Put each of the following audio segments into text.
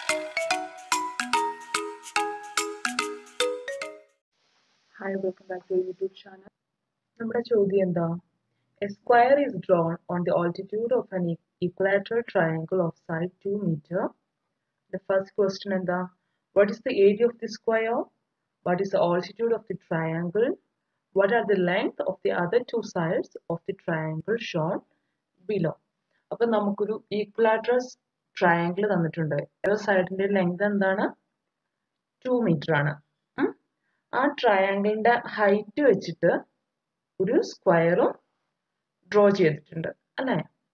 Hi welcome back to YouTube channel നമ്മുടെ ചോദ്യം എന്താ a square is drawn on the altitude of an equilateral triangle of side 2 meter. The first question എന്താ what is the area of the square? What is the altitude of the triangle? What are the length of the other two sides of the triangle shown below? അപ്പൊ നമുക്കൊരു equilateral triangle തന്നിട്ടുണ്ട് ഓരോ സൈഡിന്റെ length എന്താണ് two meter ആണ് ഉം. ആ ട്രയാങ്കിളിന്റെ ഹൈറ്റ് വെച്ചിട്ട് ഒരു സ്ക്വയറും ഡ്രോ ചെയ്തിട്ടുണ്ട് അല്ലേ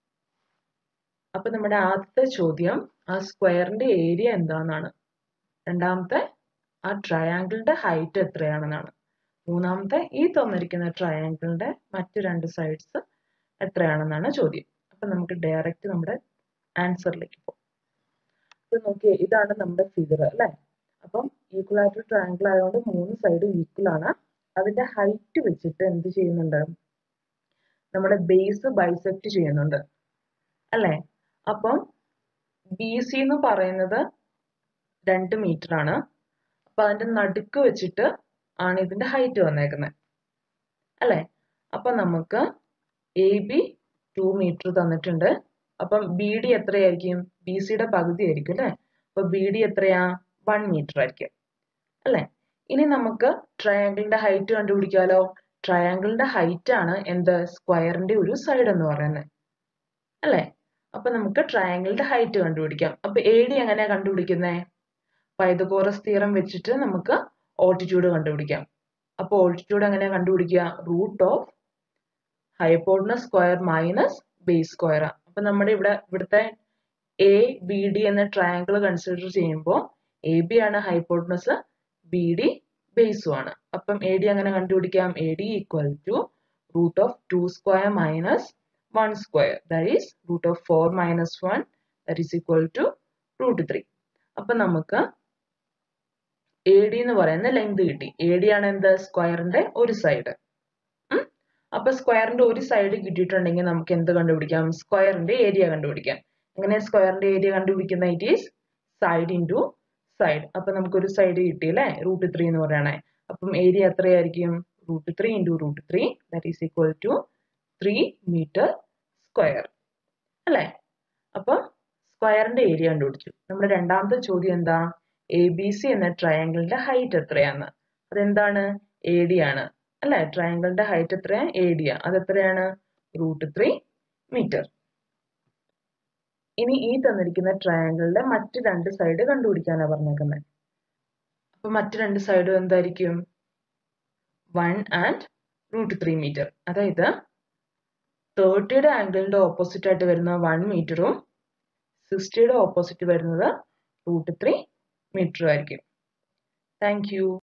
അപ്പൊ നമ്മുടെ ആദ്യത്തെ ചോദ്യം ആ സ്ക്വയറിന്റെ ഏരിയ എന്താണെന്നാണ് രണ്ടാമത്തെ ആ ട്രയാങ്കിളിന്റെ ഹൈറ്റ് എത്രയാണെന്നാണ് മൂന്നാമത്തെ ഈ തന്നിരിക്കുന്ന ട്രയാങ്കിളിന്റെ മറ്റു രണ്ട് സൈഡ്സ് എത്രയാണെന്നാണ് ചോദ്യം അപ്പൊ നമുക്ക് ഡയറക്റ്റ് നമ്മുടെ ആൻസറിലേക്ക് പോകും ഇത് നോക്കിയേ ഇതാണ് നമ്മുടെ ഫിഗർ അല്ലേ അപ്പം ഈക്വലാറ്റർ ട്രയാങ്കിൾ ആയതുകൊണ്ട് മൂന്ന് സൈഡ് ഈക്വൽ ആണ് അതിന്റെ ഹൈറ്റ് വെച്ചിട്ട് എന്ത് ചെയ്യുന്നുണ്ട് നമ്മുടെ ബേസ് ബൈസെക്ട് ചെയ്യുന്നുണ്ട് അല്ലേ അപ്പം ബി സി എന്ന് പറയുന്നത് രണ്ട് മീറ്റർ ആണ് അപ്പൊ അതിന്റെ നടുക്ക് വെച്ചിട്ട് ആണ് ഇതിന്റെ ഹൈറ്റ് വന്നേക്കുന്നത് അല്ലേ അപ്പൊ നമുക്ക് എ ബി ടു മീറ്റർ തന്നിട്ടുണ്ട് അപ്പം ബി ഡി എത്രയായിരിക്കും ബി സിയുടെ പകുതി ആയിരിക്കും അല്ലേ അപ്പൊ ബി ഡി എത്രയാ വൺ മീറ്റർ ആയിരിക്കും അല്ലേ ഇനി നമുക്ക് ട്രയാങ്കിളിന്റെ ഹൈറ്റ് കണ്ടുപിടിക്കാലോ ട്രയാങ്കിളിന്റെ ഹൈറ്റ് ആണ് എന്ത് സ്ക്വയറിന്റെ ഒരു സൈഡ് എന്ന് പറയുന്നത് അല്ലേ അപ്പൊ നമുക്ക് ട്രയാങ്കിളിന്റെ ഹൈറ്റ് കണ്ടുപിടിക്കാം അപ്പൊ എ ഡി എങ്ങനെയാ കണ്ടുപിടിക്കുന്നേ പൈതഗോറസ് തിയറം വെച്ചിട്ട് നമുക്ക് ഓൾട്ടിറ്റ്യൂഡ് കണ്ടുപിടിക്കാം അപ്പൊ ഓൾട്ടിറ്റ്യൂഡ് എങ്ങനെയാ കണ്ടുപിടിക്കുക root of hypotenuse square minus base square അപ്പൊ നമ്മുടെ ഇവിടെ ഇവിടുത്തെ എ ബി ഡി എന്ന ട്രയാങ്കിൾ കൺസിഡർ ചെയ്യുമ്പോൾ എ ബി ആണ് ഹൈപ്പോർണസ് ബി ഡി ബേസും ആണ് അപ്പം എ ഡി അങ്ങനെ കണ്ടുപിടിക്കാം A D equal to root of two square minus one square that is root of four minus one that is equal to root three അപ്പൊ നമുക്ക് A D എന്ന് പറയുന്ന length കിട്ടി A D ആണ് എന്ത് സ്ക്വയറിന്റെ ഒരു സൈഡ് അപ്പൊ സ്ക്വയറിന്റെ ഒരു സൈഡ് കിട്ടിയിട്ടുണ്ടെങ്കിൽ നമുക്ക് എന്ത് കണ്ടുപിടിക്കാം സ്ക്വയറിന്റെ ഏരിയ കണ്ടുപിടിക്കാം എങ്ങനെ സ്ക്വയറിന്റെ ഏരിയ കണ്ടുപിടിക്കുന്ന it is side into side അപ്പൊ നമുക്ക് ഒരു സൈഡ് കിട്ടി അല്ലേ റൂട്ട് ത്രീ എന്ന് പറയണേ അപ്പം ഏരിയ എത്രയായിരിക്കും root three into root three that is equal to three meter square അല്ലേ അപ്പൊ സ്ക്വയറിന്റെ ഏരിയ കണ്ടുപിടിച്ചു നമ്മുടെ രണ്ടാമത്തെ ചോദ്യം എന്താ എ ബി സി എന്ന ട്രയാങ്കിളിന്റെ ഹൈറ്റ് എത്രയാന്ന് അതെന്താണ് എ ഡി ആണ് അല്ലെ ട്രയാങ്കിളിന്റെ ഹൈറ്റ് എത്രയാ എ ഡി അത് എത്രയാണ് റൂട്ട് ത്രീ മീറ്റർ ഇനി ഈ തന്നിരിക്കുന്ന ട്രയാങ്കിളിന്റെ മറ്റ് രണ്ട് സൈഡ് കണ്ടുപിടിക്കാനാണ് പറഞ്ഞേക്കുന്നത് അപ്പൊ മറ്റ് രണ്ട് സൈഡും എന്തായിരിക്കും one and root three meter അതായത് തേർട്ടിയുടെ ആംഗിളിന്റെ ഓപ്പോസിറ്റ് ആയിട്ട് വരുന്ന വൺ മീറ്ററും സിക്സ്റ്റിയുടെ ഓപ്പോസിറ്റ് വരുന്നത് റൂട്ട് ത്രീ മീറ്ററും ആയിരിക്കും താങ്ക് യു